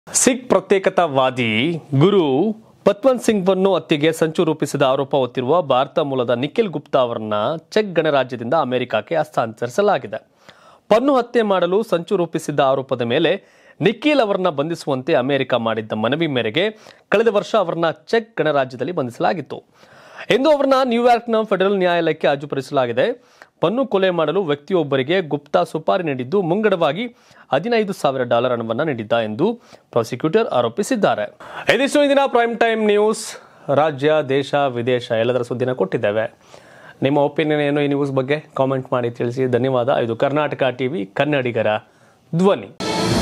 ಸಿಖ್ ಪ್ರತ್ಯೇಕತಾವಾದಿ ಗುರು ಪತ್ವಂತ್ ಸಿಂಗ್ವನ್ನು ಹತ್ಯೆಗೆ ಸಂಚು ರೂಪಿಸಿದ ಆರೋಪ ಹೊತ್ತಿರುವ ಭಾರತ ಮೂಲದ ನಿಖಿಲ್ ಗುಪ್ತಾ ಅವರನ್ನ ಚೆಕ್ ಗಣರಾಜ್ಯದಿಂದ ಅಮೆರಿಕಕ್ಕೆ ಹಸ್ತಾಂತರಿಸಲಾಗಿದೆ ಪನ್ನು ಹತ್ಯೆ ಮಾಡಲು ಸಂಚು ರೂಪಿಸಿದ್ದ ಆರೋಪದ ಮೇಲೆ ನಿಖಿಲ್ ಅವರನ್ನ ಬಂಧಿಸುವಂತೆ ಅಮೆರಿಕ ಮಾಡಿದ್ದ ಮನವಿ ಮೇರೆಗೆ ಕಳೆದ ವರ್ಷ ಅವರನ್ನ ಚೆಕ್ ಗಣರಾಜ್ಯದಲ್ಲಿ ಬಂಧಿಸಲಾಗಿತ್ತು ಇಂದು ಅವರನ್ನ ನ್ಯೂಯಾರ್ಕ್ನ ಫೆಡರಲ್ ನ್ಯಾಯಾಲಯಕ್ಕೆ ಹಾಜರುಪಡಿಸಲಾಗಿದೆ ಪನ್ನು ಕೊಲೆ ಮಾಡಲು ವ್ಯಕ್ತಿಯೊಬ್ಬರಿಗೆ ಗುಪ್ತಾ ಸುಪಾರಿ ನೀಡಿದ್ದು ಮುಂಗಡವಾಗಿ ಹದಿನೈದು ಸಾವಿರ ಡಾಲರ್ ಹಣವನ್ನು ನೀಡಿದ್ದ ಎಂದು ಪ್ರಾಸಿಕ್ಯೂಟರ್ ಆರೋಪಿಸಿದ್ದಾರೆ ಇದಿಷ್ಟು ಇಂದಿನ ಪ್ರೈಮ್ ಟೈಮ್ ನ್ಯೂಸ್ ರಾಜ್ಯ ದೇಶ ವಿದೇಶ ಎಲ್ಲದರ ಸುದ್ದಿನ ಕೊಟ್ಟಿದ್ದೇವೆ ನಿಮ್ಮ ಒಪಿನಿಯನ್ ಏನು ಈ ನ್ಯೂಸ್ ಬಗ್ಗೆ ಕಾಮೆಂಟ್ ಮಾಡಿ ತಿಳಿಸಿ ಧನ್ಯವಾದ ಇದು ಕರ್ನಾಟಕ ಟಿವಿ ಕನ್ನಡಿಗರ ಧ್ವನಿ